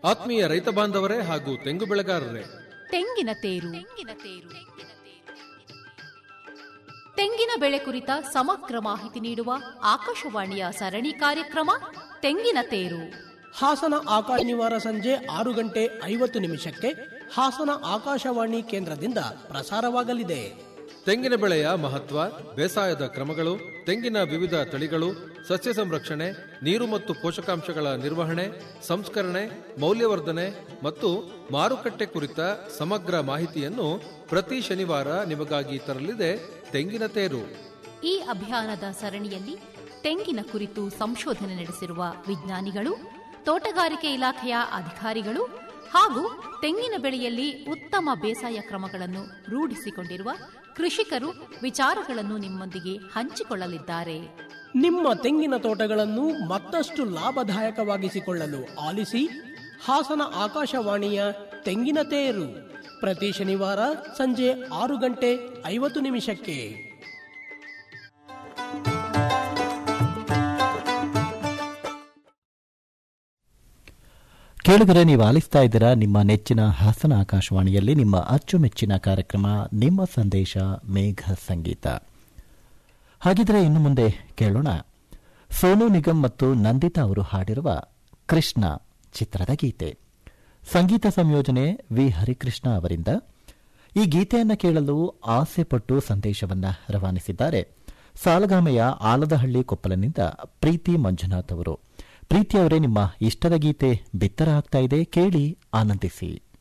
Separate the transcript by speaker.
Speaker 1: ಆತ್ಮೀಯ ರೈತ ಬಾಂಧವರೇ ಹಾಗೂ ತೆಂಗು ಬೆಳೆಗಾರರೇ
Speaker 2: ತೆಂಗಿನ ತೇರು ತೆಂಗಿನ ಬೆಳೆ ಕುರಿತ ಸಮಗ್ರ ಮಾಹಿತಿ ನೀಡುವ ಆಕಾಶವಾಣಿಯ ಸರಣಿ ಕಾರ್ಯಕ್ರಮ ತೆಂಗಿನ ತೇರು
Speaker 3: ಹಾಸನ ಆಕಾಶ ಶನಿವಾರ ಸಂಜೆ ಆರು ಗಂಟೆ ಐವತ್ತು ನಿಮಿಷಕ್ಕೆ ಹಾಸನ ಆಕಾಶವಾಣಿ ಕೇಂದ್ರದಿಂದ ಪ್ರಸಾರವಾಗಲಿದೆ
Speaker 1: ತೆಂಗಿನ ಬೆಳೆಯ ಮಹತ್ವ ಬೇಸಾಯದ ಕ್ರಮಗಳು ತೆಂಗಿನ ವಿವಿಧ ತಳಿಗಳು ಸಸ್ಯ ಸಂರಕ್ಷಣೆ ನೀರು ಮತ್ತು ಪೋಷಕಾಂಶಗಳ ನಿರ್ವಹಣೆ ಸಂಸ್ಕರಣೆ ಮೌಲ್ಯವರ್ಧನೆ ಮತ್ತು ಮಾರುಕಟ್ಟೆ ಕುರಿತ ಸಮಗ್ರ ಮಾಹಿತಿಯನ್ನು ಪ್ರತಿ ಶನಿವಾರ ನಿಮಗಾಗಿ ತರಲಿದೆ ತೆಂಗಿನ ತೇರು
Speaker 2: ಈ ಅಭಿಯಾನದ ಸರಣಿಯಲ್ಲಿ ತೆಂಗಿನ ಕುರಿತು ಸಂಶೋಧನೆ ನಡೆಸಿರುವ ವಿಜ್ಞಾನಿಗಳು ತೋಟಗಾರಿಕೆ ಇಲಾಖೆಯ ಅಧಿಕಾರಿಗಳು ಹಾಗೂ ತೆಂಗಿನ ಬೆಳೆಯಲ್ಲಿ ಉತ್ತಮ ಬೇಸಾಯ ಕ್ರಮಗಳನ್ನು ರೂಢಿಸಿಕೊಂಡಿರುವ ಕೃಷಿಕರು ವಿಚಾರಗಳನ್ನು ನಿಮ್ಮೊಂದಿಗೆ ಹಂಚಿಕೊಳ್ಳಲಿದ್ದಾರೆ
Speaker 3: ನಿಮ್ಮ ತೆಂಗಿನ ತೋಟಗಳನ್ನು ಮತ್ತಷ್ಟು ಲಾಭದಾಯಕವಾಗಿಸಿಕೊಳ್ಳಲು ಆಲಿಸಿ ಹಾಸನ ಆಕಾಶವಾಣಿಯ ತೆಂಗಿನ ತೇರು ಪ್ರತಿ ಶನಿವಾರ ಸಂಜೆ ಆರು ಗಂಟೆ ಐವತ್ತು ನಿಮಿಷಕ್ಕೆ
Speaker 4: ಕೇಳಿದರೆ ನೀವು ಆಲಿಸ್ತಾ ಇದ್ದೀರಾ ನಿಮ್ಮ ನೆಚ್ಚಿನ ಹಾಸನ ಆಕಾಶವಾಣಿಯಲ್ಲಿ ನಿಮ್ಮ ಅಚ್ಚುಮೆಚ್ಚಿನ ಕಾರ್ಯಕ್ರಮ ನಿಮ್ಮ ಸಂದೇಶ ಮೇಘ ಸಂಗೀತ ಹಾಗಿದ್ರೆ ಇನ್ನು ಮುಂದೆ ಕೇಳೋಣ ಸೋನು ನಿಗಮ್ ಮತ್ತು ನಂದಿತಾ ಅವರು ಹಾಡಿರುವ ಕೃಷ್ಣ ಚಿತ್ರದ ಗೀತೆ ಸಂಗೀತ ಸಂಯೋಜನೆ ವಿ ಹರಿಕೃಷ್ಣ ಅವರಿಂದ ಈ ಗೀತೆಯನ್ನು ಕೇಳಲು ಆಸೆ ಪಟ್ಟು ಸಂದೇಶವನ್ನ ರವಾನಿಸಿದ್ದಾರೆ ಸಾಲಗಾಮೆಯ ಆಲದಹಳ್ಳಿ ಕೊಪ್ಪಲನಿಂದ ಪ್ರೀತಿ ಮಂಜುನಾಥ್ ಅವರು ಪ್ರೀತಿಯವರೇ ನಿಮ್ಮ ಇಷ್ಟದ ಗೀತೆ ಬಿತ್ತರ ಆಗ್ತಾ ಇದೆ ಕೇಳಿ ಆನಂದಿಸಿ